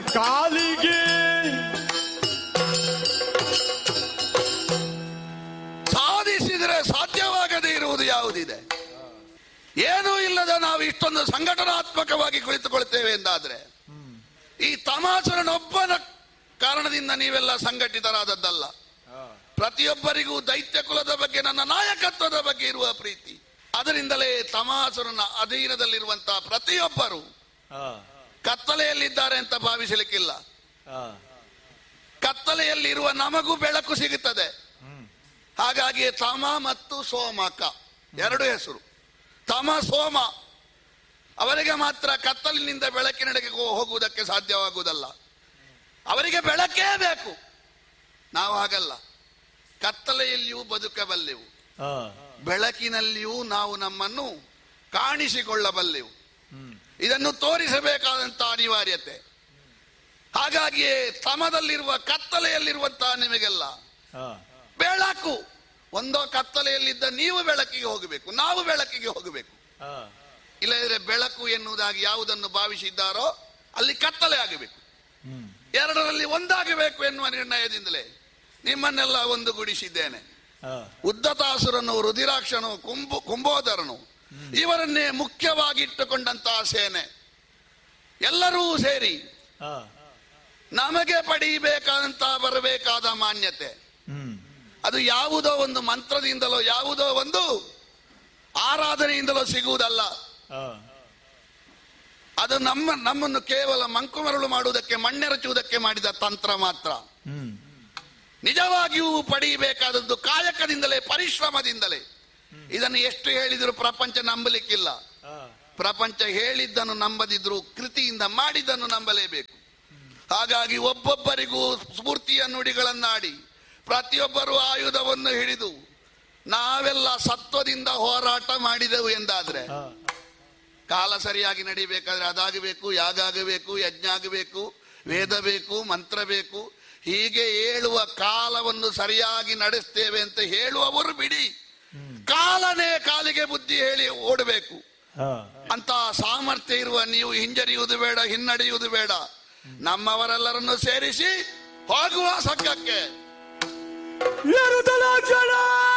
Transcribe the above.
ಕಾಲಿಗೆ ಸಾಧಿಸಿದರೆ ಸಾಧ್ಯವಾಗದೇ ಇರುವುದು ಯಾವುದಿದೆ ಏನೂ ಇಲ್ಲದ ನಾವು ಇಷ್ಟೊಂದು ಸಂಘಟನಾತ್ಮಕವಾಗಿ ಕುಳಿತುಕೊಳ್ತೇವೆ ಎಂದಾದ್ರೆ ಈ ತಮಾಸುರನೊಬ್ಬನ ಕಾರಣದಿಂದ ನೀವೆಲ್ಲ ಸಂಘಟಿತರಾದದ್ದಲ್ಲ ಪ್ರತಿಯೊಬ್ಬರಿಗೂ ದೈತ್ಯ ಕುಲದ ಬಗ್ಗೆ ನನ್ನ ನಾಯಕತ್ವದ ಬಗ್ಗೆ ಇರುವ ಪ್ರೀತಿ ಅದರಿಂದಲೇ ತಮಾಸುರನ ಅಧೀನದಲ್ಲಿರುವಂತಹ ಪ್ರತಿಯೊಬ್ಬರು ಕತ್ತಲೆಯಲ್ಲಿದ್ದಾರೆ ಅಂತ ಭಾವಿಸಲಿಕ್ಕಿಲ್ಲ ಕತ್ತಲೆಯಲ್ಲಿರುವ ನಮಗೂ ಬೆಳಕು ಸಿಗುತ್ತದೆ ಹಾಗಾಗಿ ತಮ ಮತ್ತು ಸೋಮಕ ಎರಡು ಹೆಸರು ತಮ ಸೋಮ ಅವರಿಗೆ ಮಾತ್ರ ಕತ್ತಲಿನಿಂದ ಬೆಳಕಿನೆಡೆಗೆ ಹೋ- ಹೋಗುವುದಕ್ಕೆ ಸಾಧ್ಯವಾಗುವುದಲ್ಲ ಅವರಿಗೆ ಬೆಳಕೇ ಬೇಕು ನಾವು ಹಾಗಲ್ಲ ಕತ್ತಲೆಯಲ್ಲಿಯೂ ಬದುಕಬಲ್ಲೆವು ಬೆಳಕಿನಲ್ಲಿಯೂ ನಾವು ನಮ್ಮನ್ನು ಕಾಣಿಸಿಕೊಳ್ಳಬಲ್ಲೆವು ಇದನ್ನು ತೋರಿಸಬೇಕಾದಂತಹ ಅನಿವಾರ್ಯತೆ ಹಾಗಾಗಿಯೇ ತಮದಲ್ಲಿರುವ ಕತ್ತಲೆಯಲ್ಲಿರುವಂತಹ ನಿಮಗೆಲ್ಲ ಬೆಳಕು ಒಂದೋ ಕತ್ತಲೆಯಲ್ಲಿದ್ದ ನೀವು ಬೆಳಕಿಗೆ ಹೋಗಬೇಕು ನಾವು ಬೆಳಕಿಗೆ ಹೋಗಬೇಕು ಇಲ್ಲದಿದ್ರೆ ಬೆಳಕು ಎನ್ನುವುದಾಗಿ ಯಾವುದನ್ನು ಭಾವಿಸಿದ್ದಾರೋ ಅಲ್ಲಿ ಕತ್ತಲೆ ಆಗಬೇಕು ಎರಡರಲ್ಲಿ ಒಂದಾಗಬೇಕು ಎನ್ನುವ ನಿರ್ಣಯದಿಂದಲೇ ನಿಮ್ಮನ್ನೆಲ್ಲ ಒಂದುಗೂಡಿಸಿದ್ದೇನೆ ಉದ್ದತಾಸುರನು ರುದಿರಾಕ್ಷನು ಕುಂಭ ಕುಂಭೋದರನು ಇವರನ್ನೇ ಮುಖ್ಯವಾಗಿಟ್ಟುಕೊಂಡಂತಹ ಸೇನೆ ಎಲ್ಲರೂ ಸೇರಿ ನಮಗೆ ಪಡೆಯಬೇಕಾದಂತಹ ಬರಬೇಕಾದ ಮಾನ್ಯತೆ ಅದು ಯಾವುದೋ ಒಂದು ಮಂತ್ರದಿಂದಲೋ ಯಾವುದೋ ಒಂದು ಆರಾಧನೆಯಿಂದಲೋ ಸಿಗುವುದಲ್ಲ ಅದು ನಮ್ಮ ನಮ್ಮನ್ನು ಕೇವಲ ಮಂಕುಮರಳು ಮಾಡುವುದಕ್ಕೆ ಮಣ್ಣೆರಚುವುದಕ್ಕೆ ಮಾಡಿದ ತಂತ್ರ ಮಾತ್ರ ನಿಜವಾಗಿಯೂ ಪಡೆಯಬೇಕಾದದ್ದು ಕಾಯಕದಿಂದಲೇ ಪರಿಶ್ರಮದಿಂದಲೇ ಇದನ್ನು ಎಷ್ಟು ಹೇಳಿದರೂ ಪ್ರಪಂಚ ನಂಬಲಿಕ್ಕಿಲ್ಲ ಪ್ರಪಂಚ ಹೇಳಿದ್ದನ್ನು ನಂಬದಿದ್ರು ಕೃತಿಯಿಂದ ಮಾಡಿದ್ದನ್ನು ನಂಬಲೇಬೇಕು ಹಾಗಾಗಿ ಒಬ್ಬೊಬ್ಬರಿಗೂ ಸ್ಫೂರ್ತಿಯ ನುಡಿಗಳನ್ನಾಡಿ ಪ್ರತಿಯೊಬ್ಬರು ಆಯುಧವನ್ನು ಹಿಡಿದು ನಾವೆಲ್ಲ ಸತ್ವದಿಂದ ಹೋರಾಟ ಮಾಡಿದೆವು ಎಂದಾದ್ರೆ ಕಾಲ ಸರಿಯಾಗಿ ನಡಿಬೇಕಾದ್ರೆ ಅದಾಗಬೇಕು ಯಾಗಾಗಬೇಕು ಯಜ್ಞ ಆಗಬೇಕು ವೇದ ಬೇಕು ಮಂತ್ರ ಬೇಕು ಹೀಗೆ ಹೇಳುವ ಕಾಲವನ್ನು ಸರಿಯಾಗಿ ನಡೆಸ್ತೇವೆ ಅಂತ ಹೇಳುವವರು ಬಿಡಿ ಕಾಲನೇ ಕಾಲಿಗೆ ಬುದ್ಧಿ ಹೇಳಿ ಓಡಬೇಕು ಅಂತ ಸಾಮರ್ಥ್ಯ ಇರುವ ನೀವು ಹಿಂಜರಿಯುವುದು ಬೇಡ ಹಿನ್ನಡೆಯುವುದು ಬೇಡ ನಮ್ಮವರೆಲ್ಲರನ್ನು ಸೇರಿಸಿ ಹೋಗುವ ಸಕ್ಕಕ್ಕೆ ಎರುದಲಾಕ್ಷಣ